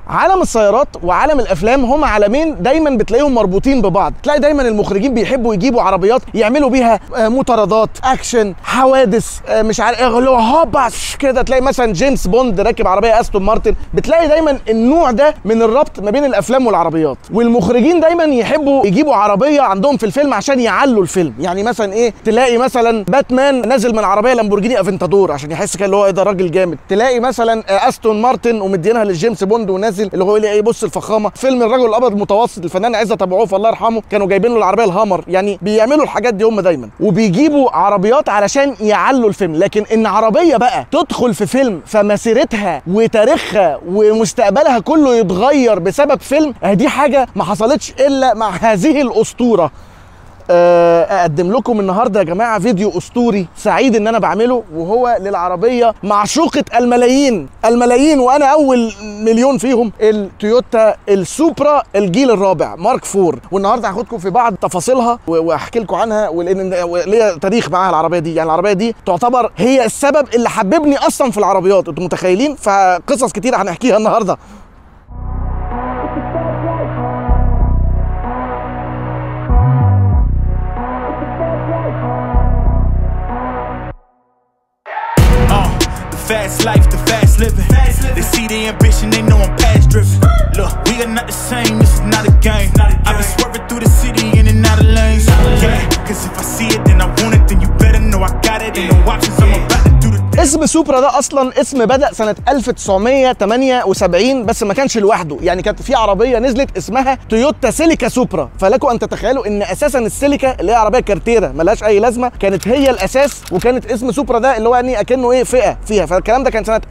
عالم السيارات وعالم الافلام هم عالمين دايما بتلاقيهم مربوطين ببعض تلاقي دايما المخرجين بيحبوا يجيبوا عربيات يعملوا بيها آه، مطاردات اكشن حوادث آه، مش عارف إيه، اللي هو هوبا ش- كده تلاقي مثلا جيمس بوند راكب عربيه استون مارتن بتلاقي دايما النوع ده من الربط ما بين الافلام والعربيات والمخرجين دايما يحبوا يجيبوا عربيه عندهم في الفيلم عشان يعلوا الفيلم يعني مثلا ايه تلاقي مثلا باتمان نازل من عربيه لامبورجيني افنتادور عشان يحس كده اللي هو ايه ده راجل جامد تلاقي مثلا آه، استون مارتن ومدينها للجيمس بوند ونازل اللي هو يقول ايه بص الفخامه فيلم الرجل الابيض المتوسط الفنان عزت ابو عوف الله يرحمه كانوا جايبين له العربيه الهامر يعني بيعملوا الحاجات دي هم دايما وبيجيبوا عربيات علشان يعلوا الفيلم لكن ان عربيه بقى تدخل في فيلم فمسيرتها وتاريخها ومستقبلها كله يتغير بسبب فيلم آه، دي حاجه ما حصلتش الا مع هذه الاسطوره آه، اقدم لكم النهارده يا جماعه فيديو اسطوري سعيد ان انا بعمله وهو للعربيه معشوقه الملايين الملايين وانا اول مليون فيهم التويوتا السوبرا الجيل الرابع مارك فور والنهارده هاخدكم في بعض تفاصيلها و- واحكي لكم عنها ولان ليا تاريخ معاها العربيه دي يعني العربيه دي تعتبر هي السبب اللي حببني اصلا في العربيات انتوا متخيلين فقصص كتير هنحكيها النهارده Uh, the fast life, the fast living. They see the ambition, they know I'm past driven. Look, we are not the same, this is not a game. I've been swerving through the city in and out of lanes. Yeah, cause if I see it, then I want it, then you better know I got it. Ain't no options, I'm about to do the اسم سوبرا ده اصلا اسم بدا سنه 1978 بس ما كانش لوحده يعني كانت في عربيه نزلت اسمها تويوتا سيليكا سوبرا فلكم ان تتخيلوا ان اساسا السيليكا اللي هي عربيه كارتيره ملهاش اي لازمه كانت هي الاساس وكانت اسم سوبرا ده اللي هو يعني اكنه ايه فئه فيها فالكلام ده كان سنه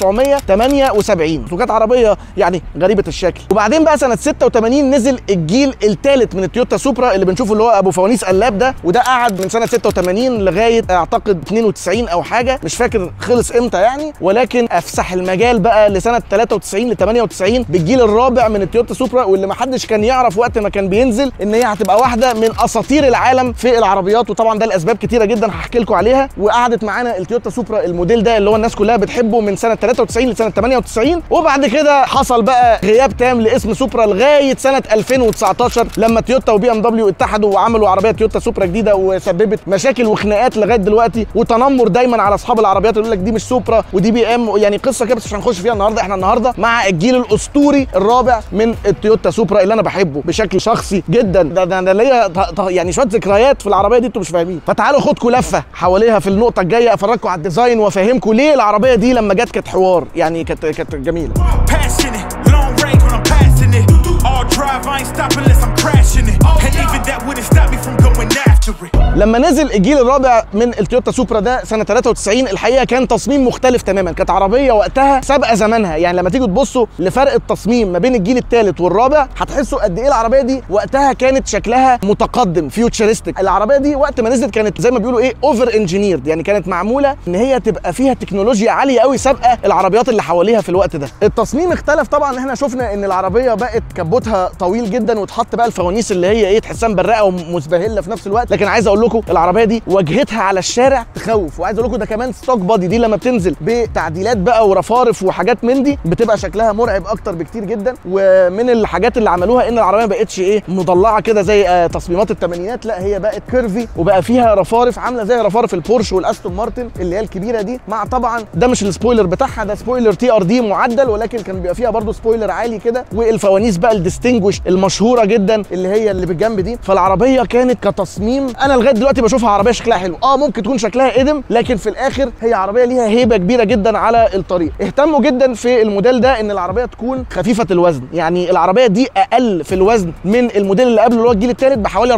1978 وكانت عربيه يعني غريبه الشكل وبعدين بقى سنه 86 نزل الجيل الثالث من التويوتا سوبرا اللي بنشوفه اللي هو ابو فوانيس قلاب ده وده قعد من سنه 86 لغايه اعتقد 92 او حاجه مش فاكر خلص امتى يعني ولكن افسح المجال بقى لسنه 93 ل 98 بالجيل الرابع من التويوتا سوبرا واللي ما حدش كان يعرف وقت ما كان بينزل ان هي هتبقى واحده من اساطير العالم في العربيات وطبعا ده لاسباب كتيره جدا هحكي لكم عليها وقعدت معانا التويوتا سوبرا الموديل ده اللي هو الناس كلها بتحبه من سنه 93 لسنه 98 وبعد كده حصل بقى غياب تام لاسم سوبرا لغايه سنه 2019 لما تويوتا وبي ام دبليو اتحدوا وعملوا عربيه تويوتا سوبرا جديده وسببت مشاكل وخناقات لغايه دلوقتي وتنمر دايما على اصحاب العربيات يقول لك دي مش سوبرا ودي بي ام يعني قصه كده بس مش هنخش فيها النهارده احنا النهارده مع الجيل الاسطوري الرابع من التويوتا سوبرا اللي انا بحبه بشكل شخصي جدا ده ده انا ليا ط- ط- يعني شويه ذكريات في العربيه دي انتوا مش فاهمين فتعالوا خدكم لفه حواليها في النقطه الجايه افرجكم على الديزاين وافهمكم ليه العربيه دي لما جت كانت حوار يعني كانت كانت جميله passionate. Long range when I'm passing it. All drive, I ain't stopping unless I'm crashing it. And even that wouldn't stop me from going after it. لما نزل الجيل الرابع من التويوتا سوبرا ده سنه 93 الحقيقه كان تصميم مختلف تماما كانت عربيه وقتها سابقه زمانها يعني لما تيجوا تبصوا لفرق التصميم ما بين الجيل الثالث والرابع هتحسوا قد ايه العربيه دي وقتها كانت شكلها متقدم فيوتشرستك العربيه دي وقت ما نزلت كانت زي ما بيقولوا ايه اوفر انجينيرد يعني كانت معموله ان هي تبقى فيها تكنولوجيا عاليه قوي سابقه العربيات اللي حواليها في الوقت ده التصميم اختلف طبعا احنا شفنا ان العربيه بقت كبوتها طويل جدا وتحط بقى الفوانيس اللي هي ايه تحسها مبرقه ومزبهله في نفس الوقت لكن عايز اقول لكم العربيه دي واجهتها على الشارع تخوف وعايز اقول لكم ده كمان ستوك بادي دي لما بتنزل بتعديلات بقى ورفارف وحاجات من دي بتبقى شكلها مرعب اكتر بكتير جدا ومن الحاجات اللي عملوها ان العربيه ما بقتش ايه مضلعه كده زي آه، تصميمات الثمانينات لا هي بقت كيرفي وبقى فيها رفارف عامله زي رفارف البورش والاستون مارتن اللي هي الكبيره دي مع طبعا ده مش السبويلر بتاعها ده سبويلر تي ار دي معدل ولكن كان بيبقى فيها برضو سبويلر عالي كده والفوانيس بقى الديستنجوش المشهوره جدا اللي هي اللي بالجنب دي فالعربيه كانت كتصميم انا لغايه دلوقتي بشوفها عربيه شكلها حلو اه ممكن تكون شكلها قدم لكن في الاخر هي عربيه ليها هيبه كبيره جدا على الطريق اهتموا جدا في الموديل ده ان العربيه تكون خفيفه الوزن يعني العربيه دي اقل في الوزن من الموديل اللي قبله اللي هو الجيل الثالث بحوالي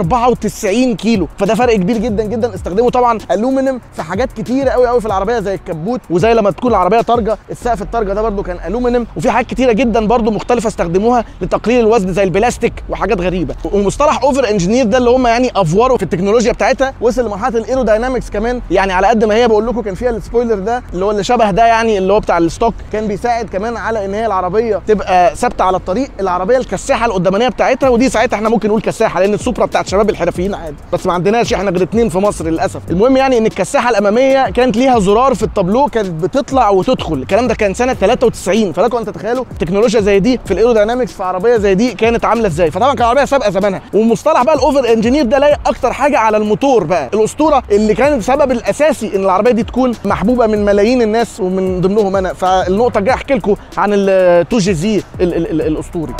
94 كيلو فده فرق كبير جدا جدا استخدموا طبعا الومنيوم في حاجات كتيره قوي قوي في العربيه زي الكبوت وزي لما تكون العربيه طارجه السقف الطارجه ده برده كان الومنيوم وفي حاجات كتيره جدا برده مختلفه استخدموها لتقليل الوزن زي البلاستيك وحاجات غريبه ومصطلح اوفر انجينير ده اللي هم يعني افوروا في التكنولوجيا بتاعتهم ساعتها وصل لمرحله الايروداينامكس كمان يعني على قد ما هي بقول لكم كان فيها السبويلر ده اللي هو اللي شبه ده يعني اللي هو بتاع الستوك كان بيساعد كمان على ان هي العربيه تبقى ثابته على الطريق العربيه الكساحه القدامانيه بتاعتها ودي ساعتها احنا ممكن نقول كساحه لان السوبرا بتاعت شباب الحرفيين عادي بس ما عندناش احنا غير اتنين في مصر للاسف المهم يعني ان الكساحه الاماميه كانت ليها زرار في التابلو كانت بتطلع وتدخل الكلام ده كان سنه 93 فلكم ان تتخيلوا تكنولوجيا زي دي في الايروداينامكس في عربيه زي دي كانت عامله ازاي فطبعا كانت عربيه سابقه زمانها ومصطلح بقى الاوفر انجينير ده لايق اكتر حاجه على الموتور بقى الاسطوره اللي كان السبب الاساسي ان العربيه دي تكون محبوبه من ملايين الناس ومن ضمنهم انا فالنقطه الجايه احكي لكم عن التو جي زي ال- ال- ال- الاسطوري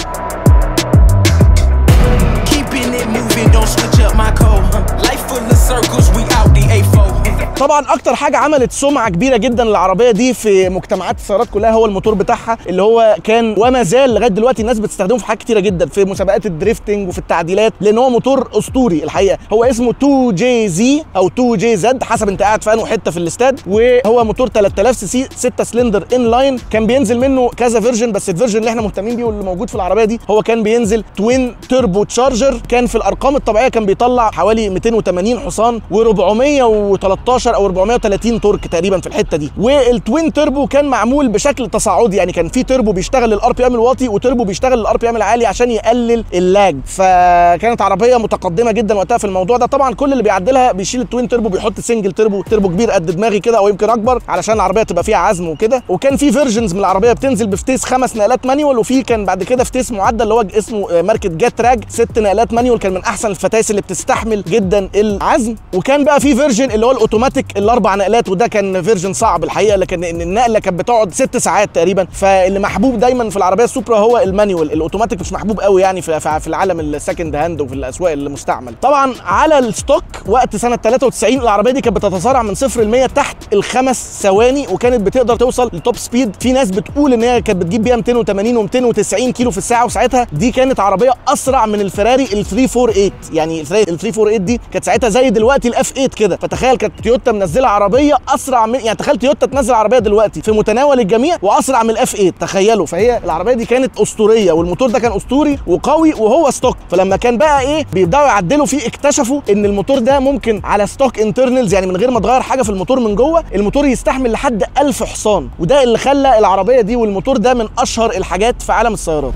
Keeping it moving, don't switch up my code. huh? Life full of circles, we out the A4. طبعا اكتر حاجه عملت سمعه كبيره جدا للعربيه دي في مجتمعات السيارات كلها هو الموتور بتاعها اللي هو كان وما زال لغايه دلوقتي الناس بتستخدمه في حاجات كتيره جدا في مسابقات الدريفتنج وفي التعديلات لان هو موتور اسطوري الحقيقه هو اسمه 2 جي زي او 2 جي زد حسب انت قاعد في انه حته في الاستاد وهو موتور 3000 سي سي 6 سلندر ان لاين كان بينزل منه كذا فيرجن بس الفيرجن اللي احنا مهتمين بيه واللي موجود في العربيه دي هو كان بينزل توين توربو تشارجر كان في الارقام الطبيعيه كان بيطلع حوالي 280 حصان و413 او 430 تورك تقريبا في الحته دي والتوين توربو كان معمول بشكل تصاعدي يعني كان في توربو بيشتغل للار بي ام الواطي وتوربو بيشتغل للار بي ام العالي عشان يقلل اللاج فكانت عربيه متقدمه جدا وقتها في الموضوع ده طبعا كل اللي بيعدلها بيشيل التوين توربو بيحط سنجل توربو توربو كبير قد دماغي كده او يمكن اكبر علشان العربيه تبقى فيها عزم وكده وكان في فيرجنز من العربيه بتنزل بفتيس خمس نقلات مانيوال وفي كان بعد كده فتيس معدل اللي هو اسمه آه، ماركه جات راج ست نقلات مانيوال كان من احسن الفتايس اللي بتستحمل جدا العزم وكان بقى في فيرجن اللي هو الاوتوماتيك الاربع نقلات وده كان فيرجن صعب الحقيقه لكن ان النقله كانت بتقعد ست ساعات تقريبا فاللي محبوب دايما في العربيه السوبرا هو المانيوال الاوتوماتيك مش محبوب قوي يعني في في في العالم السكند هاند وفي الاسواق المستعمل طبعا على الستوك وقت سنه 93 العربيه دي كانت بتتسارع من صفر ل 100 تحت الخمس ثواني وكانت بتقدر توصل لتوب سبيد في ناس بتقول ان هي كانت بتجيب بيها 280 و290 كيلو في الساعه وساعتها دي كانت عربيه اسرع من الفيراري ال 348 يعني الفيراري ال 348 دي كانت ساعتها زي دلوقتي الاف 8 كده فتخيل كانت تويوتا منزله عربيه اسرع من يعني تخيل تويوتا تنزل عربيه دلوقتي في متناول الجميع واسرع من الاف 8 تخيلوا فهي العربيه دي كانت اسطوريه والموتور ده كان اسطوري وقوي وهو ستوك فلما كان بقى ايه بيبداوا يعدلوا فيه اكتشفوا ان الموتور ده ممكن على ستوك انترنالز يعني من غير ما تغير حاجه في الموتور من جوه الموتور يستحمل لحد 1000 حصان وده اللي خلى العربيه دي والموتور ده من اشهر الحاجات في عالم السيارات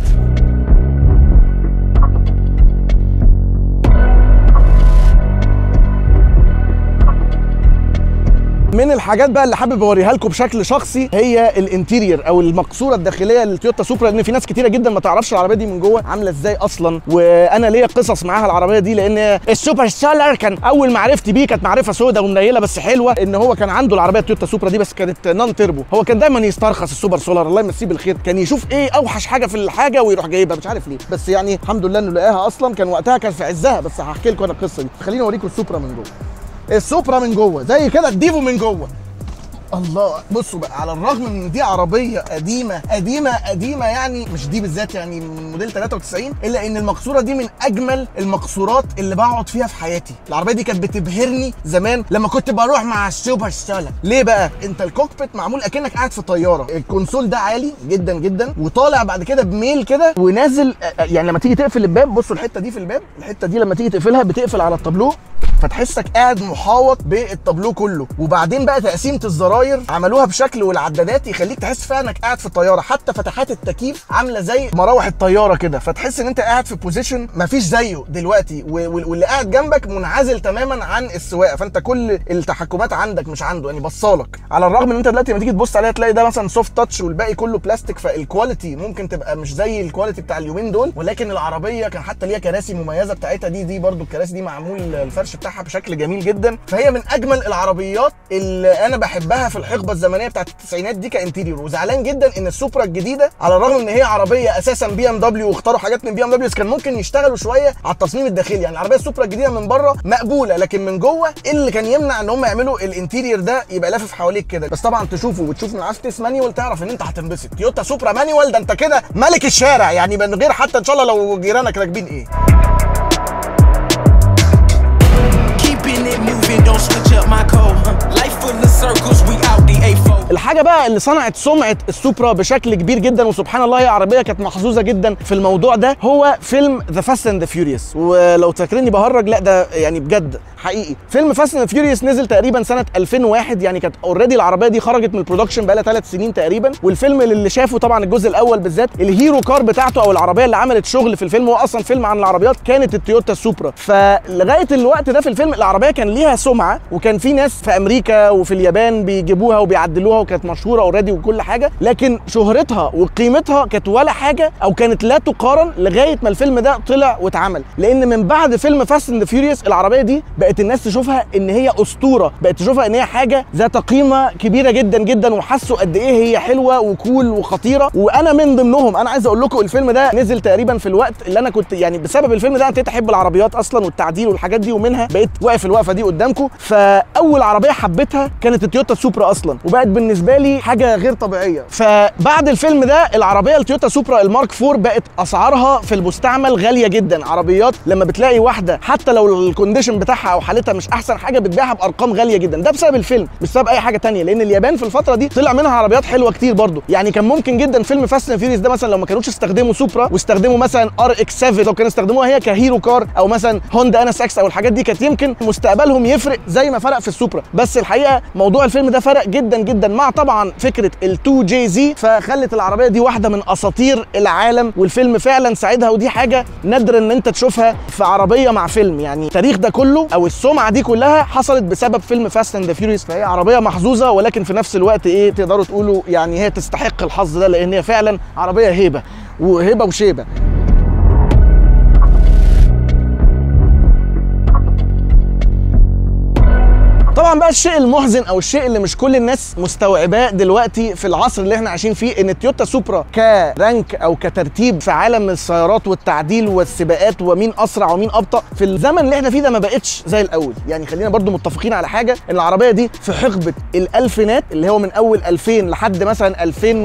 من الحاجات بقى اللي حابب اوريها لكم بشكل شخصي هي الانتيرير او المقصوره الداخليه للتويوتا سوبرا لان في ناس كتيره جدا ما تعرفش العربيه دي من جوه عامله ازاي اصلا وانا ليا قصص معاها العربيه دي لان السوبر سولار كان اول معرفتي بيه كانت معرفه سودة ومنيله بس حلوه ان هو كان عنده العربيه التويوتا سوبرا دي بس كانت نون تيربو هو كان دايما يسترخص السوبر سولار الله يمسيه بالخير كان يشوف ايه اوحش حاجه في الحاجه ويروح جايبها مش عارف ليه بس يعني الحمد لله انه لقاها اصلا كان وقتها كان في عزها بس هحكي لكم انا القصه دي خليني اوريكم السوبرا من جوه السوبرا من جوه زي كده الديفو من جوه الله بصوا بقى على الرغم من ان دي عربيه قديمه قديمه قديمه يعني مش دي بالذات يعني من موديل 93 الا ان المقصوره دي من اجمل المقصورات اللي بقعد فيها في حياتي العربيه دي كانت بتبهرني زمان لما كنت بروح مع السوبر ستالا ليه بقى انت الكوكبيت معمول اكنك قاعد في طياره الكونسول ده عالي جدا جدا وطالع بعد كده بميل كده ونازل آه، يعني لما تيجي تقفل الباب بصوا الحته دي في الباب الحته دي لما تيجي تقفلها بتقفل على التابلو فتحسك قاعد محاوط بالتابلو كله وبعدين بقى تقسيمه الزراير عملوها بشكل والعدادات يخليك تحس فعلا انك قاعد في الطياره حتى فتحات التكييف عامله زي مراوح الطياره كده فتحس ان انت قاعد في بوزيشن مفيش زيه دلوقتي و- وال- واللي قاعد جنبك منعزل تماما عن السواقه فانت كل التحكمات عندك مش عنده يعني بصالك على الرغم ان انت دلوقتي لما تيجي تبص عليها تلاقي ده مثلا سوفت تاتش والباقي كله بلاستيك فالكواليتي ممكن تبقى مش زي الكواليتي بتاع اليومين دول ولكن العربيه كان حتى ليها كراسي مميزه بتاعتها دي دي برضو الكراسي دي معمول الفرش بتاعها بشكل جميل جدا فهي من اجمل العربيات اللي انا بحبها في الحقبه الزمنيه بتاعت التسعينات دي كانتيريور وزعلان جدا ان السوبرا الجديده على الرغم ان هي عربيه اساسا بي ام دبليو واختاروا حاجات من بي ام دبليو بس كان ممكن يشتغلوا شويه على التصميم الداخلي يعني العربيه السوبرا الجديده من بره مقبوله لكن من جوه إيه اللي كان يمنع ان هم يعملوا الانتيريور ده يبقى لافف حواليك كده بس طبعا تشوفه وتشوف من عفتس مانيوال تعرف ان انت هتنبسط تويوتا سوبرا مانيوال ده انت كده ملك الشارع يعني من غير حتى ان شاء الله لو جيرانك راكبين ايه Keeping it moving, don't switch up my code. huh? Life full of circles, we out the A4. الحاجه بقى اللي صنعت سمعه السوبرا بشكل كبير جدا وسبحان الله هي عربيه كانت محظوظه جدا في الموضوع ده هو فيلم ذا فاست اند فيوريوس ولو تفكرني بهرج لا ده يعني بجد حقيقي فيلم فاست اند فيوريوس نزل تقريبا سنه 2001 يعني كانت اوريدي العربيه دي خرجت من البرودكشن بقى لها ثلاث سنين تقريبا والفيلم اللي شافه طبعا الجزء الاول بالذات الهيرو كار بتاعته او العربيه اللي عملت شغل في الفيلم هو اصلا فيلم عن العربيات كانت التويوتا سوبرا فلغايه الوقت ده في الفيلم العربيه كان ليها سمعه وكان في ناس في امريكا وفي اليابان بيجيبوها وبيعدلوها وكانت مشهوره اوريدي وكل حاجه لكن شهرتها وقيمتها كانت ولا حاجه او كانت لا تقارن لغايه ما الفيلم ده طلع واتعمل لان من بعد فيلم فاست اند فيوريوس العربيه دي بقت الناس تشوفها ان هي اسطوره بقت تشوفها ان هي حاجه ذات قيمه كبيره جدا جدا وحسوا قد ايه هي حلوه وكول وخطيره وانا من ضمنهم انا عايز اقول لكم الفيلم ده نزل تقريبا في الوقت اللي انا كنت يعني بسبب الفيلم ده انا ابتديت احب العربيات اصلا والتعديل والحاجات دي ومنها بقيت واقف الوقفه دي قدامكم فاول عربيه حبيتها كانت التويوتا سوبرا اصلا وبقت بالنسبه لي حاجه غير طبيعيه فبعد الفيلم ده العربيه التويوتا سوبرا المارك 4 بقت اسعارها في المستعمل غاليه جدا عربيات لما بتلاقي واحده حتى لو الكونديشن بتاعها او حالتها مش احسن حاجه بتبيعها بارقام غاليه جدا ده بسبب الفيلم مش بسبب اي حاجه تانية لان اليابان في الفتره دي طلع منها عربيات حلوه كتير برضو يعني كان ممكن جدا فيلم فاست اند فيوريوس ده مثلا لو ما كانوش استخدموا سوبرا واستخدموا مثلا ار اكس 7 لو كانوا استخدموها هي كهيرو كار او مثلا هوندا ان اس اكس او الحاجات دي كانت يمكن مستقبلهم يفرق زي ما فرق في السوبرا بس الحقيقه موضوع الفيلم ده فرق جدا جدا مع طبعا فكره ال2 جي زي فخلت العربيه دي واحده من اساطير العالم والفيلم فعلا ساعدها ودي حاجه نادر ان انت تشوفها في عربيه مع فيلم يعني التاريخ ده كله او السمعه دي كلها حصلت بسبب فيلم فاست اند فيوريوس فهي عربيه محظوظه ولكن في نفس الوقت ايه تقدروا تقولوا يعني هي تستحق الحظ ده لان هي فعلا عربيه هيبه وهبه وشيبه طبعا بقى الشيء المحزن او الشيء اللي مش كل الناس مستوعباه دلوقتي في العصر اللي احنا عايشين فيه ان التويوتا سوبرا كرانك او كترتيب في عالم السيارات والتعديل والسباقات ومين اسرع ومين ابطا في الزمن اللي احنا فيه ده ما بقتش زي الاول يعني خلينا برضو متفقين على حاجه ان العربيه دي في حقبه الالفينات اللي هو من اول 2000 لحد مثلا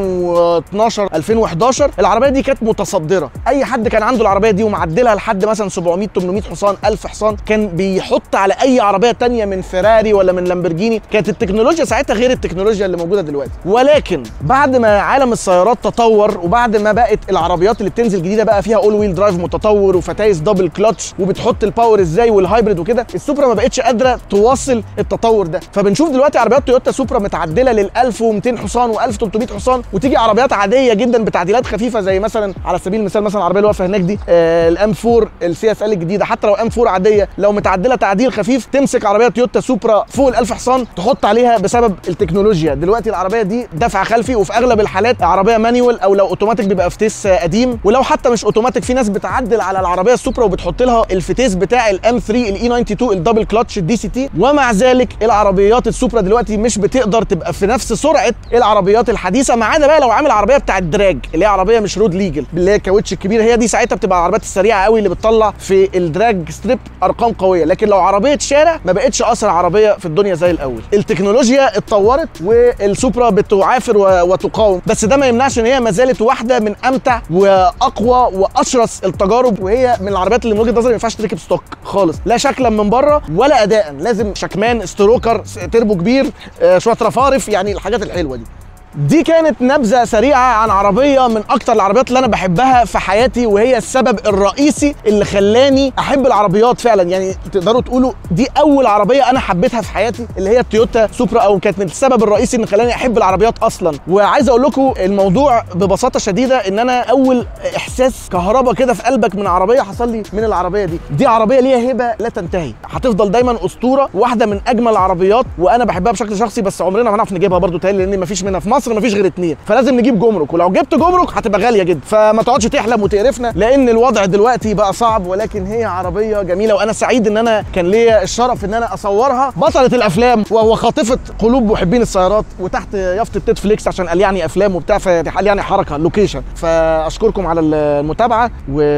2012 2011 العربيه دي كانت متصدره اي حد كان عنده العربيه دي ومعدلها لحد مثلا 700 800 حصان 1000 حصان كان بيحط على اي عربيه تانية من فيراري ولا من لامبرجيني كانت التكنولوجيا ساعتها غير التكنولوجيا اللي موجوده دلوقتي ولكن بعد ما عالم السيارات تطور وبعد ما بقت العربيات اللي بتنزل جديده بقى فيها اول ويل درايف متطور وفتايس دبل كلتش وبتحط الباور ازاي والهايبريد وكده السوبرا ما بقتش قادره تواصل التطور ده فبنشوف دلوقتي عربيات تويوتا سوبرا متعدله لل 1200 حصان و1300 حصان وتيجي عربيات عاديه جدا بتعديلات خفيفه زي مثلا على سبيل المثال مثلا العربيه اللي واقفه هناك دي آه الام 4 السي اس ال الجديده حتى لو ام 4 عاديه لو متعدله تعديل خفيف تمسك عربيه تويوتا سوبرا فوق ال 1000 حصان تحط عليها بسبب التكنولوجيا دلوقتي العربيه دي دفع خلفي وفي اغلب الحالات عربيه مانيوال او لو اوتوماتيك بيبقى فتيس قديم ولو حتى مش اوتوماتيك في ناس بتعدل على العربيه السوبرا وبتحط لها الفتيس بتاع الام 3 الاي 92 الدبل كلتش الدي سي تي ومع ذلك العربيات السوبرا دلوقتي مش بتقدر تبقى في نفس سرعه العربيات الحديثه ما عدا بقى لو عامل عربيه بتاع الدراج اللي هي عربيه مش رود ليجل اللي هي الكاوتش الكبير هي دي ساعتها بتبقى العربيات السريعه قوي اللي بتطلع في الدراج ستريب ارقام قويه لكن لو عربيه شارع ما بقتش اسرع عربيه في الدنيا زي الاول التكنولوجيا اتطورت والسوبرا بتعافر وتقاوم بس ده ما يمنعش ان هي ما زالت واحده من امتع واقوى واشرس التجارب وهي من العربيات اللي من وجهه نظري ما ينفعش تركب ستوك خالص لا شكلا من بره ولا اداء لازم شكمان ستروكر تربو كبير آه، شويه رفارف يعني الحاجات الحلوه دي دي كانت نبذة سريعة عن عربية من أكتر العربيات اللي أنا بحبها في حياتي وهي السبب الرئيسي اللي خلاني أحب العربيات فعلا يعني تقدروا تقولوا دي أول عربية أنا حبيتها في حياتي اللي هي التويوتا سوبرا أو كانت من السبب الرئيسي اللي خلاني أحب العربيات أصلا وعايز أقول لكم الموضوع ببساطة شديدة إن أنا أول إحساس كهرباء كده في قلبك من عربية حصل لي من العربية دي دي عربية ليها هبة لا تنتهي هتفضل دايما أسطورة واحدة من أجمل العربيات وأنا بحبها بشكل شخصي بس عمرنا ما هنعرف نجيبها برضو تاني لأن مفيش منها في مصر مفيش غير اتنين فلازم نجيب جمرك ولو جبت جمرك هتبقى غاليه جدا فما تقعدش تحلم وتقرفنا لان الوضع دلوقتي بقى صعب ولكن هي عربيه جميله وانا سعيد ان انا كان ليا الشرف ان انا اصورها بطله الافلام وهو خاطفه قلوب محبين السيارات وتحت يافطه نتفليكس عشان قال يعني افلام وبتاع فقال يعني حركه لوكيشن فاشكركم على المتابعه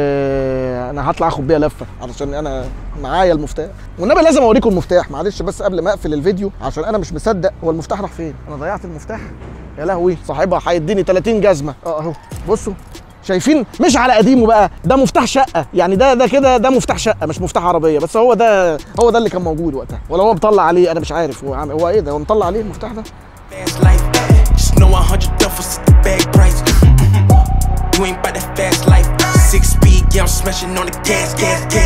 وانا هطلع اخد بيها لفه علشان انا معايا المفتاح والنبي لازم اوريكم المفتاح معلش بس قبل ما اقفل الفيديو عشان انا مش مصدق هو المفتاح راح فين انا ضيعت المفتاح يا لهوي صاحبها هيديني 30 جزمه اه اهو بصوا شايفين مش على قديمه بقى ده مفتاح شقه يعني ده ده كده ده مفتاح شقه مش مفتاح عربيه بس هو ده هو ده اللي كان موجود وقتها ولا هو مطلع عليه انا مش عارف هو عامل هو ايه ده هو مطلع عليه المفتاح ده Fast life, know 100 duffels at the bag price. You ain't by that fast life. Six speed, yeah, I'm smashing on the gas, gas, gas.